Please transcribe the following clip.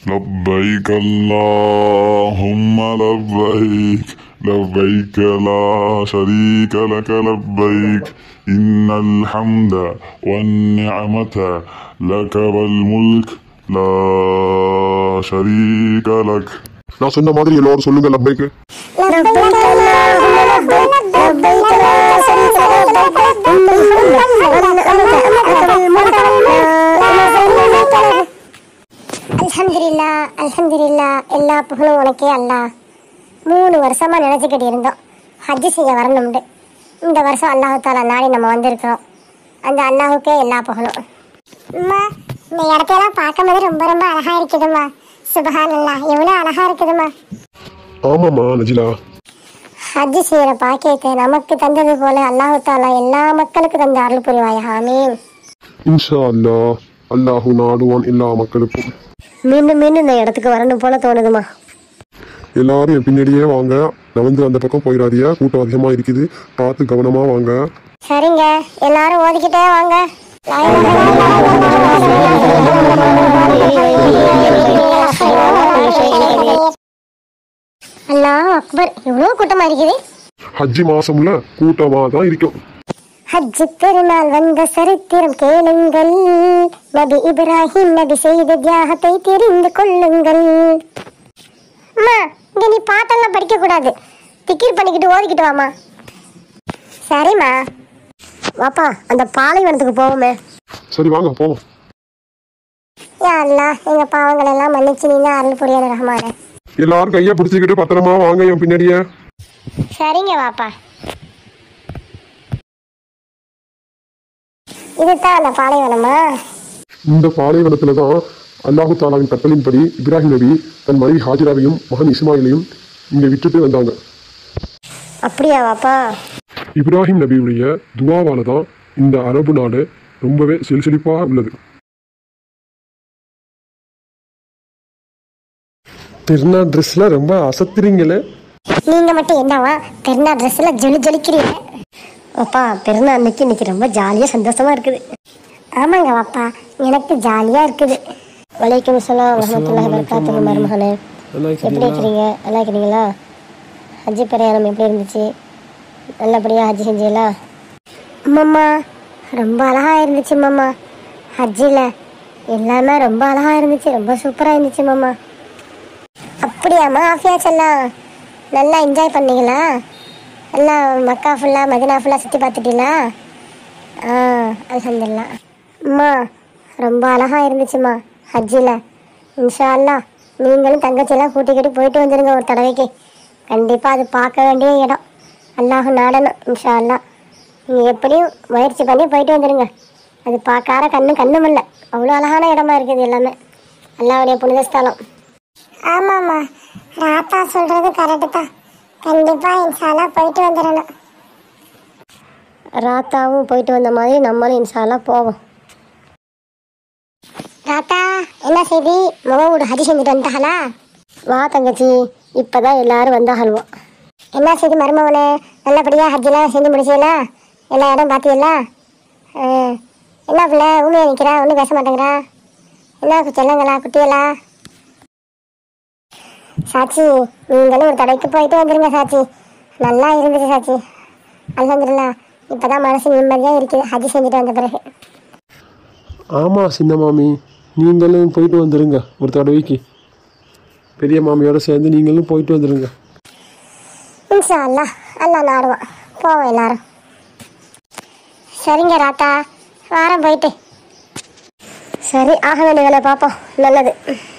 لبيك اللهم لبيك لبيك لا شريك لك لبيك إن الحمد والنعمة لك والملك لا شريك لك நான் சொன்ன மாதிரி எல்லாரும் சொல்லுங்க லப்பைக்கு لبيك اللهم لبيك لبيك لا شريك لك لبيك إن الحمد والنعمة لك والملك لا شريك لك அல்ஹம்துலில்லா அல்ஹம்துலில்லா எல்லா புகழும் உனக்கே அல்லாஹ் மூணு வருஷமா நினைச்சுக்கிட்டு இருந்தோம் ஹஜ்ஜு செய்ய வரணும்னு இந்த வருஷம் அல்லாஹு தாலா நாடி நம்ம வந்திருக்கிறோம் அந்த அல்லாஹுக்கே எல்லா புகழும் அம்மா இந்த இடத்தையெல்லாம் பார்க்கும்போது ரொம்ப ரொம்ப அழகா இருக்குதும்மா சுபஹான் அல்லா எவ்வளோ அழகா இருக்குதும்மா ஆமாம்மா நஜிலா ஹஜ்ஜு செய்யற பாக்கியத்தை நமக்கு தந்தது போல அல்லாஹு தாலா எல்லா மக்களுக்கும் தந்த அருள் புரிவாயா ஆமீன் இன்ஷா அல்லாஹ் அல்லாஹு நாடுவான் எல்லா மக்களுக்கும் மீண்டும் மீண்டும் இந்த இடத்துக்கு வரணும் போல தோணுதுமா எல்லாரும் என் பின்னாடியே வாங்க நான் வந்து அந்த பக்கம் போயிடாதீங்க கூட்டம் அதிகமா இருக்குது பார்த்து கவனமா வாங்க சரிங்க எல்லாரும் ஓதிக்கிட்டே வாங்க அல்லாஹ் அக்பர் எவ்வளவு கூட்டமா இருக்குது ஹஜ்ஜி மாசம்ல கூட்டமா தான் இருக்கும் ஹஜ்ஜு பெருநாள் வந்த சரித்திரம் கேளுங்கள் நபி இப்ராஹிம் நபி செய்த தியாகத்தை தெரிந்து கொள்ளுங்கள் அம்மா இங்க நீ பாட்டெல்லாம் படிக்க கூடாது திக்கீர் பண்ணிக்கிட்டு ஓதிக்கிட்டு வாமா சரிம்மா வாப்பா அந்த பாலைவனத்துக்கு போவோமே சரி வாங்க போவோம் யா அல்லாஹ் எங்க பாவங்கள் எல்லாம் மன்னிச்சு நீங்க அருள் புரியாத ரஹ்மானே எல்லாரும் கையை பிடிச்சிக்கிட்டு பத்திரமா வாங்க என் பின்னாடியே சரிங்க வாப்பா இதுதான் அந்த பாலைவனமா இந்த பாலைவனத்துல தான் அல்லாஹு தாலாவின் கட்டளின்படி இப்ராஹிம் நபி தன் மனைவி ஹாஜிராவையும் மகன் இஸ்மாயிலையும் இங்க விட்டுட்டு வந்தாங்க அப்படியா வாப்பா இப்ராஹிம் நபியுடைய துவாவால தான் இந்த அரபு நாடு ரொம்பவே செழிசெழிப்பா உள்ளது திருநா ட்ரெஸ்ல ரொம்ப அசத்துறீங்களே நீங்க மட்டும் என்னவா பெருநாள் ட்ரெஸ்ல ஜொலி ஜொலிக்கிறீங்க அப்பா பெருநாள் அன்னைக்கு இன்னைக்கு ரொம்ப ஜாலியா சந்தோஷமா இருக்குது ஆமாங்க வாப்பா எனக்கு ஜாலியா இருக்குது வலைக்கம் சலாம் வரமத்துல்லாஹி வரகாத்துஹு மருமகனே எப்படி இருக்கிறீங்க நல்லா இருக்கிறீங்களா ஹஜ்ஜி பிரயாணம் எப்படி இருந்துச்சு நல்லபடியா ஹஜ்ஜி செஞ்சீங்களா அம்மம்மா ரொம்ப அழகா இருந்துச்சு மாமா ஹஜ்ஜில் எல்லாமே ரொம்ப அழகா இருந்துச்சு ரொம்ப சூப்பரா இருந்துச்சு மாமா அப்படியாம்மா ஆஃபியா செல்லாம் நல்லா என்ஜாய் பண்ணீங்களா நல்லா மக்கா ஃபுல்லாக மதினா ஃபுல்லாக சுற்றி பார்த்துட்டீங்களா ஆ அல்ஹம்துலில்லாஹ் அம்மா ரொம்ப அழகா இருந்துச்சுமா ஹஜ்ஜில் இன்ஷா அல்லாஹ் நீங்களும் தங்கச்சியெல்லாம் கூட்டிக்கிட்டு போயிட்டு வந்துடுங்க ஒரு தடவைக்கு கண்டிப்பாக அது பார்க்க வேண்டிய இடம் அல்லாஹ் நாடணும் இன்ஷா அல்லாஹ் நீங்கள் எப்படியும் முயற்சி பண்ணி போயிட்டு வந்துடுங்க அது பார்க்கார கண்ணு கண்ணும் இல்லை அவ்வளோ அழகான இடமா இருக்குது எல்லாமே அல்லாவுடைய புனித ஸ்தலம் ஆமாம்மா ராத்தா சொல்றது கரெக்டு தான் கண்டிப்பா இன்ஷால்லா போயிட்டு வந்துடணும் ராத்தாவும் போயிட்டு வந்த மாதிரி நம்மளும் இன்ஷால்லா போவோம் ராத்தா என்ன செய்தி முகமூடு ஹரி செஞ்சுட்டு வந்துட்டாங்களா வா தங்கச்சி இப்பதான் எல்லாரும் வந்தாகல்வோம் என்ன செய்தி மருமவனே நல்லபடியா ஹஜ்ஜெல்லாம் செஞ்சு முடிச்சீங்களா எல்லா இடம் பார்த்தீங்களா ஆ. என்ன பிள்ளை ஊமையா நிற்கிறா ஒன்றும் பேச மாட்டேங்கிறா என்ன செல்லங்களா குட்டியலா சாச்சி நீங்களும் ஒரு கடைக்கு போயிட்டு வந்துருங்க சாச்சி நல்லா இருந்துச்சு சாச்சி அல்ஹம்துலில்லா இப்பதான் மனசு நிம்மதியா இருக்குது ஹஜ் செஞ்சுட்டு வந்த பிறகு ஆமா சின்ன மாமி நீங்களும் போயிட்டு வந்துருங்க ஒரு தடவைக்கு பெரிய மாமியோட சேர்ந்து நீங்களும் போயிட்டு வந்துருங்க இன்ஷா அல்லாஹ் அல்லாஹ் நாடுவான் போவோம் எல்லாரும் சரிங்க ராத்தா வாரம் போயிட்டு சரி ஆக வேண்டிய வேலையை பார்ப்போம் நல்லது